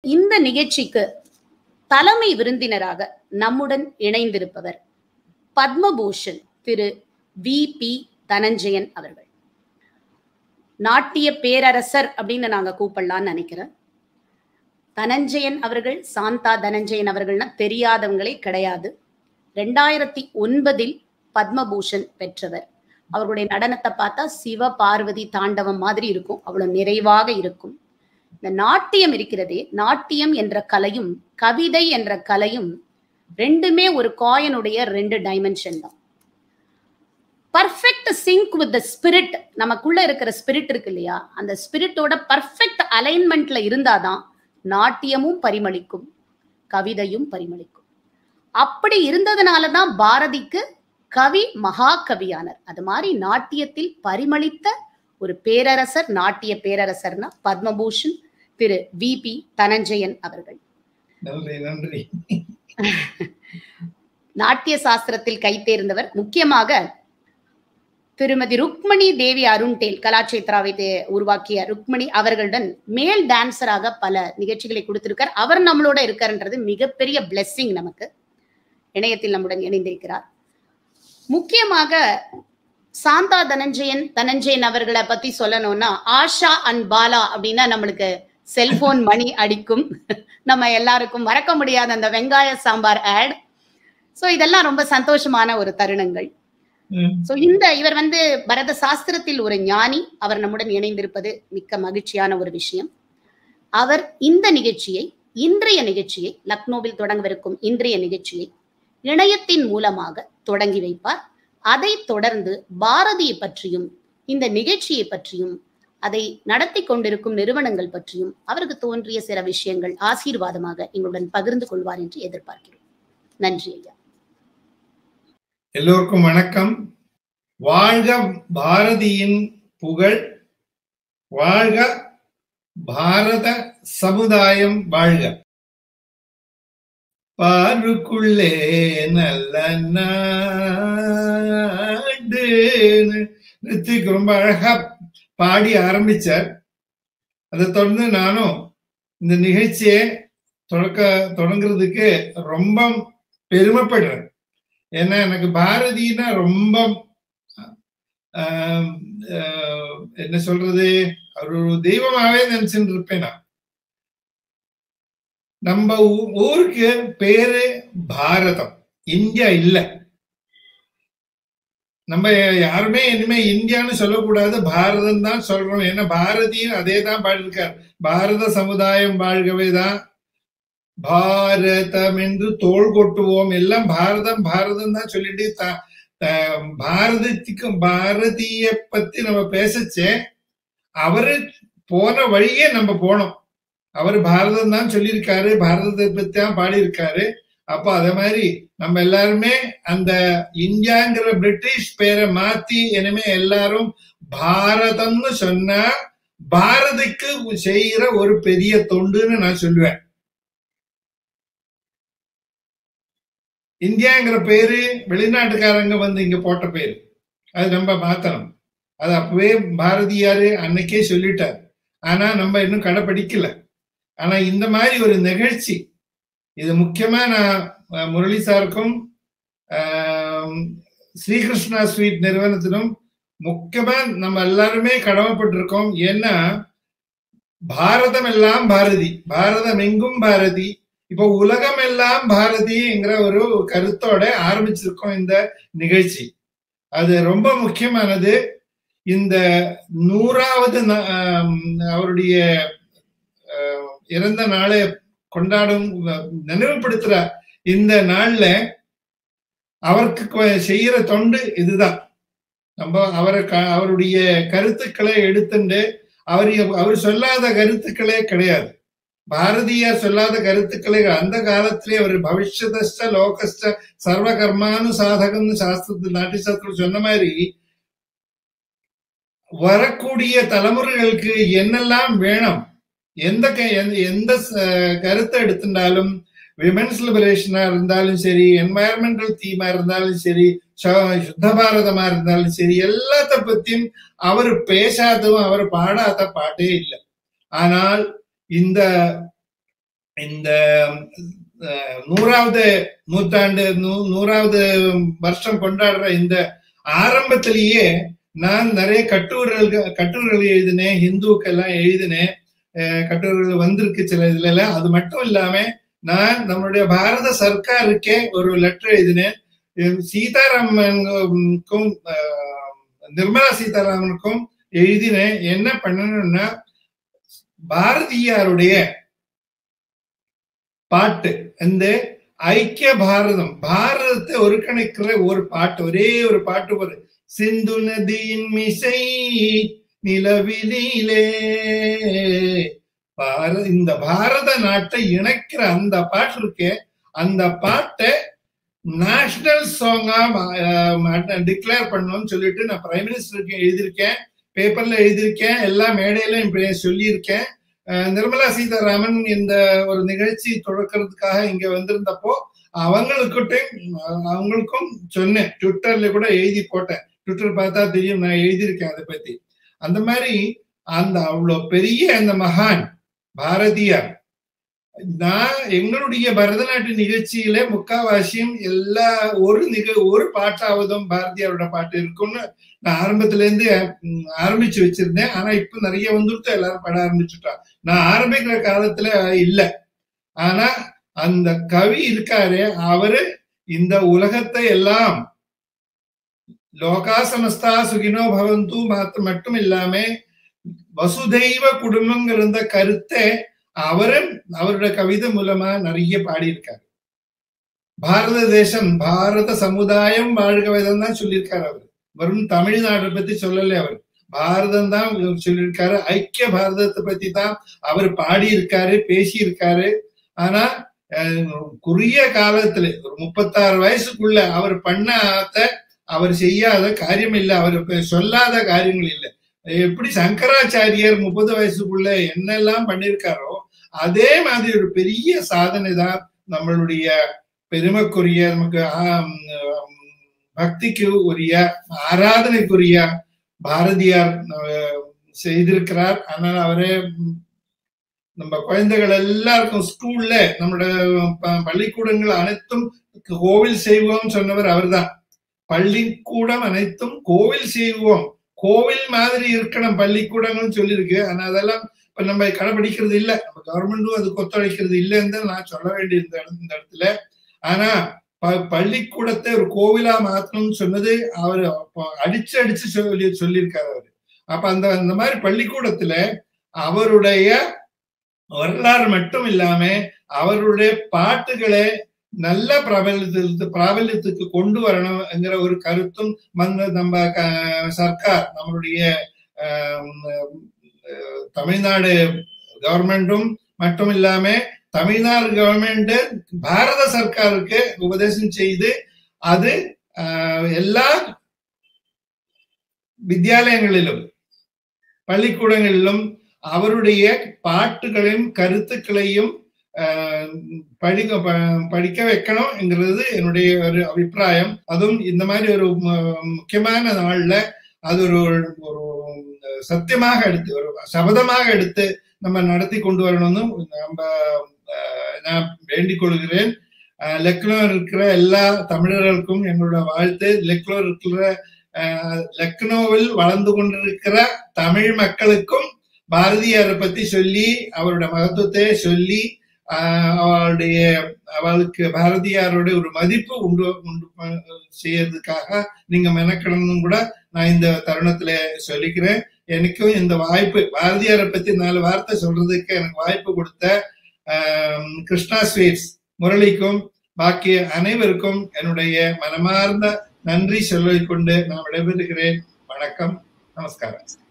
இந்த நிகழ்ச்சிக்கு தலைமை விருந்தினராக நம்முடன் இணைந்திருப்பவர் பத்மபூஷன் திரு வி பி தனஞ்சயன் அவர்கள் நாட்டிய பேரரசர் அப்படின்னு நாங்க கூப்பிடலாம்னு நினைக்கிறேன் தனஞ்சயன் அவர்கள் சாந்தா தனஞ்சயன் அவர்கள்னா தெரியாதவங்களே கிடையாது ரெண்டாயிரத்தி ஒன்பதில் பத்மபூஷன் பெற்றவர் அவர்களுடைய நடனத்தை பார்த்தா சிவ பார்வதி தாண்டவம் மாதிரி இருக்கும் அவ்வளவு நிறைவாக இருக்கும் இந்த நாட்டியம் இருக்கிறதே நாட்டியம் என்ற கலையும் கவிதை என்ற கலையும் ரெண்டுமே ஒரு காயினுடைய ரெண்டு டைமென்ஷன் தான் perfect sync with the spirit நமக்குள்ள இருக்கிற ஸ்பிரிட் இருக்கு இல்லையா அந்த ஸ்பிரிட்டோட பர்ஃபெக்ட் அலைன்மெண்ட்ல இருந்தாதான் நாட்டியமும் பரிமளிக்கும் கவிதையும் பரிமளிக்கும் அப்படி இருந்ததுனால தான் பாரதிக்கு கவி மகா கவியானர் அது மாதிரி நாட்டியத்தில் பரிமளித்த ஒரு பேரரசர் நாட்டிய பேரரசர்னா பத்மபூஷன் திரு வி பி தனஞ்சயன் அவர்கள் நன்றி நன்றி நாட்டிய சாஸ்திரத்தில் கைத்தேர்ந்தவர் முக்கியமாக திருமதி ருக்மணி தேவி அருண்டேல் கலாட்சேத்ராவை தே- உருவாக்கிய ருக்மணி அவர்களுடன் மேல் டான்சராக பல நிகழ்ச்சிகளை கொடுத்திருக்கார் அவர் நம்மளோட இருக்காருன்றது மிகப்பெரிய blessing நமக்கு இணையத்தில் நம்முடன் இணைந்திருக்கிறார் முக்கியமாக சாந்தா தனஞ்சயன் தனஞ்சயன் அவர்களை பத்தி சொல்லணும்னா ஆஷா அண்ட் பாலா அப்படின்னா நம்மளுக்கு செல்போன் மணி அடிக்கும் நம்ம எல்லாருக்கும் மறக்க முடியாத அந்த வெங்காய சாம்பார் ஆட் சோ இதெல்லாம் ரொம்ப சந்தோஷமான ஒரு தருணங்கள் ம், சோ இந்த இவர் வந்து பரத சாஸ்திரத்தில் ஒரு ஞானி அவர் நம்முடன் இணைந்திருப்பது மிக்க மகிழ்ச்சியான ஒரு விஷயம் அவர் இந்த நிகழ்ச்சியை இன்றைய நிகழ்ச்சியை லக்னோவில் தொடங்கவிருக்கும் இன்றைய நிகழ்ச்சியை இணையத்தின் மூலமாக தொடங்கி வைப்பார் அதைத் தொடர்ந்து பாரதியை பற்றியும் இந்த நிகழ்ச்சியை பற்றியும் அதை நடத்தி கொண்டிருக்கும் நிறுவனங்கள் பற்றியும் அவருக்கு தோன்றிய சில விஷயங்கள் ஆசீர்வாதமாக எங்களுடன் பகிர்ந்து கொள்வார் என்று எதிர்பார்க்கிறோம் நன்றி ஐயா எல்லோருக்கும் வணக்கம் வாழ்க பாரதியின் புகழ் வாழ்க பாரத சமுதாயம் வாழ்க பாருக்குள்ளே நல்ல நாடுன்னு ரித்திக் ரொம்ப அழகா பாடி ஆரம்பிச்சார் அதை தொடர்ந்து நானும் இந்த நிகழ்ச்சியை தொடக்க தொடங்குறதுக்கு ரொம்ப பெருமைப்படுறேன் ஏன்னா எனக்கு பாரதினா ரொம்ப ஆம், ஆஹ், என்ன சொல்றது அவர் ஒரு தெய்வமாவே நினைச்சுட்டு இருப்பேன் நான் நம்ம ஊ- ஊருக்கு பேரு பாரதம் இந்தியா இல்ல நம்ம யாருமே இனிமே இந்தியான்னு சொல்லக்கூடாது பாரதம் தான் சொல்றோம் ஏன்னா பாரதியும் அதே தான் பாடியிருக்கார் பாரத சமுதாயம் வாழ்கவே தான் பாரதம் என்று தோள் கொட்டுவோம் எல்லாம் பாரதம் பாரதம் தான் சொல்லிட்டு த- த- பாரதத்துக்கு பாரதிய பத்தி நம்ம பேசச்சே அவரு போன வழியே நம்ம போனோம் அவர் பாரதம் தான் சொல்லியிருக்காரு பாரதத்தை பத்தி தான் பாடியிருக்காரு அப்போ அதே மாதிரி நம்ம எல்லாருமே அந்த இந்தியாங்கிற பிரிட்டிஷ் பேரை மாத்தி இனிமே எல்லாரும் பாரதம்னு சொன்னா பாரதிக்கு செய்யற ஒரு பெரிய தொண்டுன்னு நான் சொல்லுவேன் இந்தியாங்கிற பேரு வெளிநாட்டுக்காரங்க வந்து இங்க போட்ட பேரு அது நம்ம மாத்தணும் அது அப்பவே பாரதியாரு அன்னைக்கே சொல்லிட்டார் ஆனா நம்ம இன்னும் கடைப்பிடிக்கல ஆனா இந்த மாதிரி ஒரு நிகழ்ச்சி இது முக்கியமா நான் அஹ், முரளி சாருக்கும் ஆம், ஸ்ரீகிருஷ்ணா ஸ்வீட் நிறுவனத்திலும் முக்கியமா நம்ம எல்லாருமே கடமைப்பட்டிருக்கோம் ஏன்னா பாரதம் எல்லாம் பாரதி பாரதம் எங்கும் பாரதி இப்போ உலகம் எல்லாம் பாரதிங்கிற ஒரு கருத்தோட ஆரம்பிச்சிருக்கோம் இந்த நிகழ்ச்சி அது ரொம்ப முக்கியமானது இந்த நூறாவது நா- ஆம், அவருடைய ஆஹ், இறந்த நாளை கொண்டாடும் அஹ், நினைவுபடுத்துற இந்த நாள்ல அவருக்கு கொ- செய்யற தொண்டு இதுதான் நம்ம அவரை க- அவருடைய கருத்துக்களை எடுத்துண்டு அவர் அவர் சொல்லாத கருத்துக்களே கிடையாது பாரதியார் சொல்லாத கருத்துக்களை அந்த காலத்திலே அவர் பவிஷ்யதஸ்ட லோகஸ்ட சர்வ கர்மானு சாதகம்னு சாஸ்திரத்தில் நாட்டிய சாஸ்திரம் சொன்ன மாதிரி வரக்கூடிய தலைமுறைகளுக்கு என்னெல்லாம் வேணும் எந்த க- எந்த- எந்த ச- கருத்தை எடுத்திருந்தாலும் விமென்ஸ் லிபரேஷனா இருந்தாலும் சரி என்வாயர்மெண்டல் தீமா இருந்தாலும் சரி ச- சுத்த பாரதமா இருந்தாலும் சரி எல்லாத்த பத்தியும் அவர் பேசாததும் அவர் பாடாத பாட்டே இல்லை ஆனால் இந்த இந்த அஹ், நூறாவது நூற்றாண்டு நூ- நூறாவது வருஷம் கொண்டாடுற இந்த ஆரம்பத்திலேயே நான் நிறைய கட்டுரைகள் கட்டுரைகள் எழுதினேன் ஹிந்துக்கெல்லாம் எழுதினேன் அஹ், கட்டுரைகள் வந்திருக்கு சில இதுல எல்லாம். அது மட்டும் இல்லாம நான் நம்மளுடைய பாரத சர்க்காருக்கே ஒரு லெட்டர் எழுதினேன் அஹ் சீதாராமனுக்கும் அஹ், நிர்மலா சீதாராமனுக்கும் எழுதினேன் என்ன பண்ணணும்னா பாரதியாருடைய பாட்டு இந்த ஐக்கிய பாரதம் பாரதத்தை ஒருங்கிணைக்கிற ஒரு பாட்டு ஒரே ஒரு பாட்டு ஒரு சிந்து நதியின் மிசை நிலவிலே பார இந்த பாரத நாட்டை இணைக்கிற அந்த பாட்டு இருக்கே அந்த பாட்டை நேஷனல் சாங்கா டிக்ளேர் பண்ணணும்னு சொல்லிட்டு நான் பிரைம் மினிஸ்டருக்கு எழுதியிருக்கேன் பேப்பர்ல எழுதியிருக்கேன் எல்லா மேடையிலும் இப்ப சொல்லியிருக்கேன் அஹ் நிர்மலா சீதாராமன் இந்த ஒரு நிகழ்ச்சி தொடக்கிறதுக்காக இங்க வந்திருந்தப்போ அவங்களுக்கிட்டையும் அவங்களுக்கும் சொன்னேன் ட்விட்டர்ல கூட எழுதி போட்டேன் ட்விட்டர் பார்த்தா தெரியும் நான் எழுதியிருக்கேன் அதை பத்தி அந்த மாதிரி அந்த அவ்வளவு பெரிய அந்த மகான் பாரதியார் நான் எங்களுடைய பரதநாட்டிய நிகழ்ச்சியில முக்காவாசியும் எல்லா ஒரு நிக ஒரு பாட்டாவதும் பாரதியாரோட பாட்டு இருக்கும்னு நான் ஆரம்பத்துல இருந்து ம், ஆரம்பிச்சு வச்சிருந்தேன் ஆனா இப்ப நிறைய வந்துட்டு எல்லாரும் பாட ஆரம்பிச்சுட்டா நான் ஆரம்பிக்கிற காலத்துல இல்ல ஆனா அந்த கவி இருக்காரு அவரு இந்த உலகத்தை எல்லாம் லோகா சமஸ்தா சுகினோ பவந்து மாத்திரம் மட்டும் இல்லாம வசுதெய்வ குடும்பங்கிற இந்த கருத்தை அவரும் அவருடைய கவிதை மூலமா நிறைய பாடியிருக்காரு பாரத தேசம் பாரத சமுதாயம் வாழ்க விதம் தான் சொல்லியிருக்காரு அவர் வெறும் தமிழ்நாட்டை பத்தி சொல்லல அவர் பாரதம் தான் சொல்லியிருக்காரு ஐக்கிய பாரதத்தை பத்தி தான் அவர் பாடியிருக்காரு பேசியிருக்காரு ஆனா அஹ், குறுகிய காலத்துல ஒரு முப்பத்தாறு வயசுக்குள்ள அவர் பண்ணாத அவர் செய்யாத காரியம் இல்லை அவர் இப்ப சொல்லாத காரியங்கள் இல்லை எப்படி சங்கராச்சாரியர் முப்பது வயசுக்குள்ள என்னெல்லாம் பண்ணியிருக்காரோ அதே மாதிரி ஒரு பெரிய சாதனை தான் நம்மளுடைய பெருமைக்குரிய நமக்கு ஆம், ஆம், பக்திக்கு உரிய ஆராதனைக்குரிய பாரதியார் அஹ், செய்திருக்கிறார் ஆனால் அவரே ம், நம்ம குழந்தைகள் எல்லாருக்கும் ஸ்கூல்ல நம்மளோட ப- பள்ளிக்கூடங்கள் அனைத்தும் கோவில் செய்வோம் சொன்னவர் அவர்தான் பள்ளிக்கூடம் அனைத்தும் கோவில் செய்வோம் கோவில் மாதிரி இருக்கணும் பள்ளிக்கூடங்கள்னு சொல்லியிருக்கு ஆனா அதெல்லாம் இப்ப நம்ம கடைபிடிக்கிறது இல்ல நம்ம கவர்மெண்டும் அதுக்கு ஒத்துழைக்கிறது இல்லைன்னு தான் நான் சொல்ல வேண்டிய இந்த இடம்- இந்த இடத்துல ஆனா ப- பள்ளிக்கூடத்தை ஒரு கோவிலா மாத்தணும்னு சொன்னது அவர் அடிச்சு அடிச்சு சொல்லி சொல்லியிருக்காரு அவரு அப்ப அந்த அந்த மாதிரி பள்ளிக்கூடத்துல அவருடைய வரலாறு மட்டும் இல்லாம அவருடைய பாட்டுகளை நல்ல பிரபலத்துக்கு பிராபல்யத்துக்கு கொண்டு வரணுங்கிற ஒரு கருத்தும் வந்து நம்ம க- சர்க்கார் நம்மளுடைய ஆம், அஹ், தமிழ்நாடு கவர்மெண்டும் மட்டும் இல்லாம தமிழ்நாடு கவர்மெண்ட் பாரத சர்க்காருக்கு உபதேசம் செய்து அது ஆஹ், எல்லா வித்தியாலயங்களிலும் பள்ளிக்கூடங்களிலும் அவருடைய பாட்டுகளையும் கருத்துக்களையும் ஆஹ், படிக்க ப- படிக்க வைக்கணும்ங்கிறது என்னுடைய ஒரு அபிப்பிராயம் அதுவும் இந்த மாதிரி ஒரு மு- முக்கியமான நாள்ல அது ஒரு ஒரு சத்தியமாக எடுத்து ஒரு சபதமாக எடுத்து நம்ம நடத்தி கொண்டு வரணும்னு நம்ம ஆஹ், நான் வேண்டிக் கொள்கிறேன் ஆஹ், லக்னோ இருக்கிற எல்லா தமிழர்களுக்கும் எங்களோட வாழ்த்து லக்னோ இருக்கிற ஆஹ், லக்னோவில் வளர்ந்து கொண்டிருக்கிற தமிழ் மக்களுக்கும் பாரதியாரை பத்தி சொல்லி அவரோட மகத்துவத்தை சொல்லி ஆஹ், அவளுடைய அவளுக்கு பாரதியாரோட ஒரு மதிப்பு உண்டு உண்டு ப- செய்யறதுக்காக நீங்க மெனக்கிடணும் கூட நான் இந்த தருணத்துல சொல்லிக்கிறேன் எனக்கும் இந்த வாய்ப்பு பாரதியாரை பத்தி நாலு வார்த்தை சொல்றதுக்கு எனக்கு வாய்ப்பு கொடுத்த ஆஹ், கிருஷ்ணா ஸ்வீட்ஸ் முரளிக்கும் பாக்கிய அனைவருக்கும் என்னுடைய மனமார்ந்த நன்றி சொல்லிக் கொண்டு நான் விடைபெறுகிறேன் வணக்கம் நமஸ்காரம்